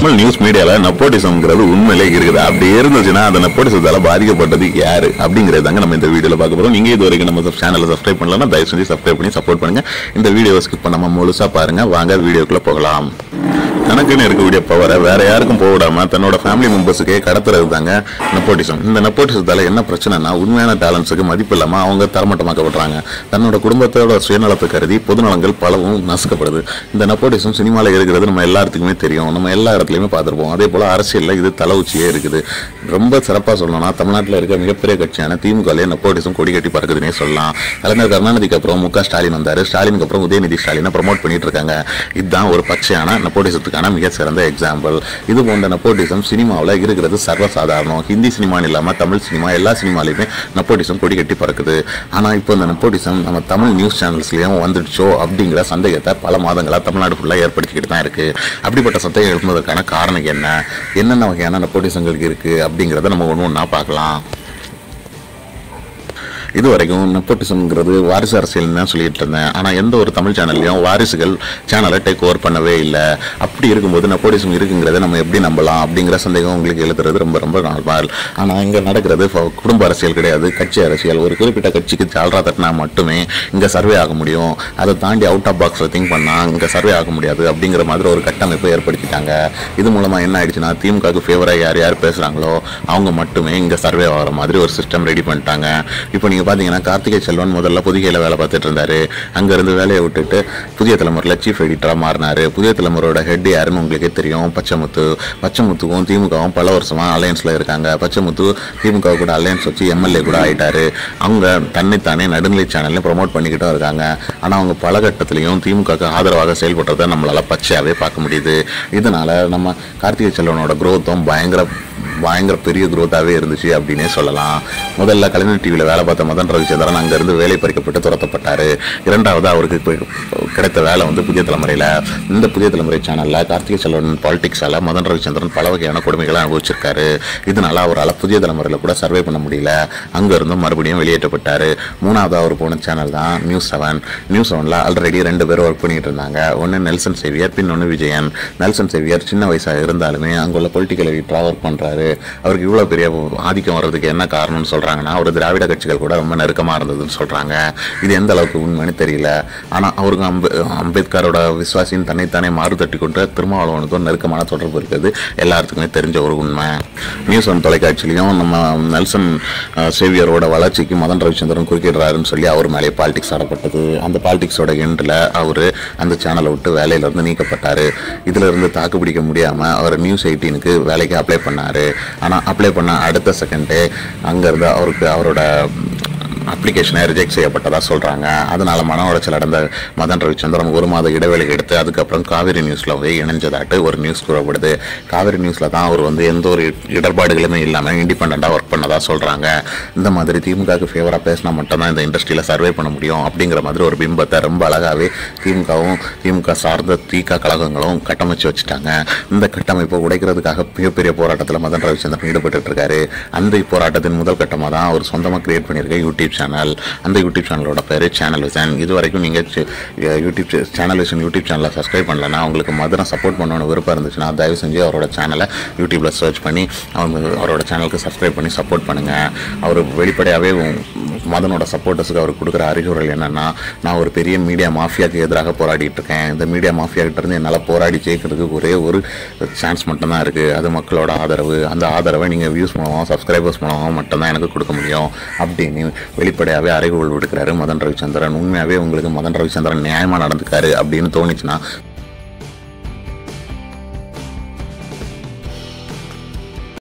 Tamil news மீடியால நெப்போட்டிசம்ங்கிறது உண்மையிலே இருக்குது அப்படி இருந்துச்சுன்னா அந்த நெப்போட்டிசத்தால பாதிக்கப்பட்டது யாரு அப்படிங்கறது தாங்க நம்ம இந்த வீடியோல பார்க்க போறோம் நீங்க இது வரைக்கும் நம்ம சேனலை சப்ஸ்கிரைப் பண்ணலன்னா தயவு செஞ்சு சப்ஸ்கிரைப் பண்ணி சப்போர்ட் பண்ணுங்க இந்த வீடியோவை ஸ்கிப் பண்ணாம முழுசா பாருங்க வாங்க வீடியோக்குள்ள போகலாம் தனக்குன்னு இருக்கக்கூடிய பவரை வேற யாருக்கும் போக விடாம தன்னோட ஃபேமிலி மெம்பர்ஸுக்கே கடத்துறது தாங்க நெப்போட்டிசம் இந்த நெப்போட்டிசத்தால என்ன பிரச்சனைனா உண்மையான டேலண்ட்ஸுக்கு மதிப்பு இல்லாம அவங்க தரமட்டமாக்கப்படுறாங்க தன்னோட குடும்பத்தோட சுயநலத்தை கருதி பொதுநலங்கள் பலவும் நசுக்கப்படுது இந்த நெப்போட்டிசம் சினிமால இருக்கிறது நம்ம எல்லாத்துக்குமே தெரியும் நம்ம எல்லா இடத்துலையுமே பார்த்துருப்போம் அதே போல அரசியல்ல இது தலை உச்சியே இருக்குது ரொம்ப சிறப்பாக சொல்லணும்னா தமிழ்நாட்டில் இருக்க மிகப்பெரிய கட்சியான திமுகலே நெப்போட்டிசம் கொடி கட்டி பறக்குதுன்னே சொல்லலாம் கலைஞர் கருணாநிதிக்கு அப்புறம் மு க ஸ்டாலின் வந்தாரு ஸ்டாலினுக்கு அப்புறம் உதயநிதி ஸ்டாலினை ப்ரமோட் பண்ணிட்டு இருக்காங்க இதுதான் ஒரு பச்சையான நெப்போட்டிசத்துக்கான மிக சிறந்த எக்ஸாம்பிள் இது போன்ற நெப்போட்டிசம் சினிமாவில் இருக்கிறது சர்வசாதாரணம் ஹிந்தி சினிமான்னு இல்லாமல் தமிழ் சினிமா எல்லா சினிமாலையுமே நெப்போட்டிசம் கொடி கட்டி பறக்குது ஆனால் இப்போ இந்த நெப்போட்டிசம் நம்ம தமிழ் நியூஸ் சேனல்ஸ்லயும் வந்துடுச்சோ அப்படிங்கிற சந்தேகத்தை பல மாதங்களா தமிழ்நாடு ஃபுல்லாக ஏற்படுத்திக்கிட்டு தான் இருக்கு அப்படிப்பட்ட சந்தேகம் எழுப்புவதற்கான காரணம் என்ன என்னென்ன வகையான நெப்போட்டிசங்கள் இருக்கு அப்படிங்கிறத நம்ம ஒன்று ஒன்றா பார்க்கலாம் இது வரைக்கும் நெப்போட்டிசம்ங்கிறது வாரிசு அரசியல் தான் சொல்லிட்டு இருந்தேன் ஆனால் எந்த ஒரு தமிழ் சேனல்லையும் வாரிசுகள் சேனலை டேக் ஓவர் பண்ணவே இல்லை அப்படி இருக்கும்போது நெப்போட்டிசம் இருக்குங்கிறத நம்ம எப்படி நம்பலாம் அப்படிங்கிற சந்தேகம் உங்களுக்கு எழுதுறது ரொம்ப ரொம்ப நார்மல் ஆனால் இங்கே நடக்கிறது ஃப- குடும்ப அரசியல் கிடையாது கட்சி அரசியல் ஒரு குறிப்பிட்ட கட்சிக்கு சால்ரா தட்டினா மட்டுமே இங்கே சர்வே ஆக முடியும் அதை தாண்டி அவுட் ஆஃப் பாக்ஸில் திங்க் பண்ணால் இங்கே சர்வே ஆக முடியாது அப்படிங்கிற மாதிரி ஒரு கட்டமைப்பை ஏற்படுத்திட்டாங்க இது மூலமாக என்ன ஆயிடுச்சுன்னா திமுகவுக்கு ஃபேவராக யார் யார் பேசுகிறாங்களோ அவங்க மட்டுமே இங்கே சர்வே ஆகிற மாதிரி ஒரு சிஸ்டம் ரெடி பண்ணிட்டாங்க இப்போ நீங்கள் பார்த்தீங்கன்னா கார்த்திகை செல்வன் முதல்ல புதுகையில் வேலை பார்த்துட்டு இருந்தாரு அங்கேருந்து வேலையை விட்டுட்டு புதிய தலைமுறையில் சீஃப் எடிட்டராக மாறினாரு புதிய தலைமுறையோட ஹெட் யாருன்னு உங்களுக்கே தெரியும் பச்சைமுத்து பச்சைமுத்துவும் திமுகவும் பல வருஷமாக அலையன்ஸில் இருக்காங்க பச்சைமுத்து திமுக கூட அலையன்ஸ் வச்சு எம்எல்ஏ கூட ஆயிட்டாரு அவங்க தன்னைத்தானே நடுநிலை சேனல்லையும் ப்ரொமோட் பண்ணிக்கிட்டும் இருக்காங்க ஆனால் அவங்க பல கட்டத்திலையும் திமுகவுக்கு ஆதரவாக செயல்படுறதை நம்மளால பச்சையாகவே பார்க்க முடியுது இதனால நம்ம கார்த்திகை செல்வனோட குரோத்தும் பயங்கர பயங்கர பெரிய குரோத்தாகவே இருந்துச்சு அப்படின்னே சொல்லலாம் முதல்ல கலைஞர் டிவியில் வேலை பார்த்த மதன் ரவிச்சந்திரன் அங்கேருந்து வேலை பறிக்கப்பட்டு துரத்தப்பட்டார் இரண்டாவது அவருக்கு இப்ப கிடைத்த வேலை வந்து புதிய தலைமுறையில் இந்த புதிய தலைமுறை சேனலில் கார்த்திகை செல்வன் பாலிடிக்ஸால் மதன் ரவிச்சந்திரன் பல வகையான கொடுமைகளை அனுபவிச்சிருக்காரு இதனால அவரால் புதிய தலைமுறையில் கூட சர்வே பண்ண முடியல அங்கேருந்து மறுபடியும் வெளியேற்றப்பட்டார் மூணாவது அவர் போன சேனல் தான் நியூஸ் செவன் நியூஸ் செவனில் ஆல்ரெடி ரெண்டு பேரும் ஒர்க் பண்ணிட்டு இருந்தாங்க ஒன்று நெல்சன் சேவியர் பின்னொன்று விஜயன் நெல்சன் சேவியர் சின்ன வயசாக இருந்தாலுமே அங்குள்ள பொலிட்டிக்கல் எடிட்டராக ஒர்க் பண்ணுறாரு அவருக்கு இவ்வளோ பெரிய ஆதிக்கம் வர்றதுக்கு என்ன காரணம்னு சொல்கிறாங்கன்னா அவர் திராவிட கட்சிகள் கூட ரொம்ப நெருக்கமாக இருந்ததுன்னு சொல்கிறாங்க இது எந்த அளவுக்கு உண்மைன்னு தெரியல ஆனால் அவருக்கு அம்பே அம்பேத்கரோட விசுவாசின்னு தன்னைத்தானே மாறு தட்டி கொண்டு திருமாவளவனுக்கும் நெருக்கமான தொடர்பு இருக்குது எல்லாத்துக்குமே தெரிஞ்ச ஒரு உண்மை நியூஸ் ஒன் தொலைக்காட்சியிலையும் நம்ம நெல்சன் அஹ், சேவியரோட வளர்ச்சிக்கு மதன் ரவிச்சந்திரன் குறுக்கிடுறாருன்னு சொல்லி அவர் மேலே பாலிடிக்ஸ் ஆடப்பட்டது அந்த பாலிடிக்ஸோட எண்டில் அவர் அந்த சேனலை விட்டு வேலையிலேருந்து நீக்கப்பட்டார் இதில் இருந்து தாக்கு பிடிக்க முடியாமல் அவர் நியூஸ் எயிட்டீனுக்கு வேலைக்கு அப்ளை பண்ணார் ஆனால் அப்ளை பண்ண அடுத்த செகண்டே அங்கேருந்து அவருக்கு அவரோட அப்ளிகேஷனை ரிஜெக்ட் செய்யப்பட்டதா சொல்றாங்க அதனால மன உளைச்சல் அடைந்த மதன் ரவிச்சந்திரன் ஒரு மாத இடைவெளி எடுத்து அதுக்கப்புறம் காவிரி நியூஸ்ல போய் இணைஞ்சதாட்டு ஒரு நியூஸ் கூறப்படுது காவிரி நியூஸ்ல தான் அவர் வந்து எந்த ஒரு இடர்பாடுகளுமே இல்லாம இண்டிபெண்டா ஒர்க் பண்ணதா சொல்றாங்க இந்த மாதிரி திமுகவுக்கு ஃபேவரா பேசினா மட்டும்தான் இந்த இண்டஸ்ட்ரியில சர்வே பண்ண முடியும் அப்படிங்கிற மாதிரி ஒரு பிம்பத்தை ரொம்ப அழகாவே திமுகவும் திமுக சார்ந்த தீகா கழகங்களும் கட்டமைச்சு வச்சுட்டாங்க இந்த கட்டமைப்பை உடைக்கிறதுக்காக மிகப்பெரிய போராட்டத்தில் மதன் ரவிச்சந்திரன் ஈடுபட்டு இருக்காரு அந்த போராட்டத்தின் முதல் கட்டமாக தான் அவர் சொந்தமாக கிரியேட் பண்ணியிருக்க யூடியூப் சேனல் அந்த யூடியூப் சேனலோட பேர் சேனல் விசன் இது வரைக்கும் நீங்கள் யூடியூப் சேனல் விசன் யூடியூப் சேனலை சப்ஸ்கிரைப் பண்ணலன்னா உங்களுக்கு மதனை சப்போர்ட் பண்ணணும்னு விருப்பம் இருந்துச்சுன்னா தயவு செஞ்சு அவரோட சேனலை யூடியூப்பில் சர்ச் பண்ணி அவங்க அவரோட சேனலுக்கு சப்ஸ்கிரைப் பண்ணி சப்போர்ட் பண்ணுங்கள் அவர் வெளிப்படையாகவே மதனோட சப்போர்ட்டர்ஸுக்கு அவர் கொடுக்குற அறிகுறல் என்னன்னா நான் ஒரு பெரிய மீடியா மாஃபியாக்கு எதிராக போராடிட்டு இருக்கேன் இந்த மீடியா மாஃபியா கிட்ட இருந்து என்னால் போராடி ஜெயிக்கிறதுக்கு ஒரே ஒரு சான்ஸ் மட்டும்தான் இருக்குது அது மக்களோட ஆதரவு அந்த ஆதரவை நீங்கள் வியூஸ் மூலமாக சப்ஸ்கிரைபர்ஸ் மூலமாக மட்டும்தான் எனக்கு கொடுக்க முடியும் அப்படின்னு வெளிப்படையாகவே அறிகுறல் விடுக்கிறாரு மதன் ரவிச்சந்திரன் உண்மையாகவே உங்களுக்கு மதன் ரவிச்சந்திரன் நியாயமாக நடந்துக்காரு அப்படின்னு தோணுச்சுன்னா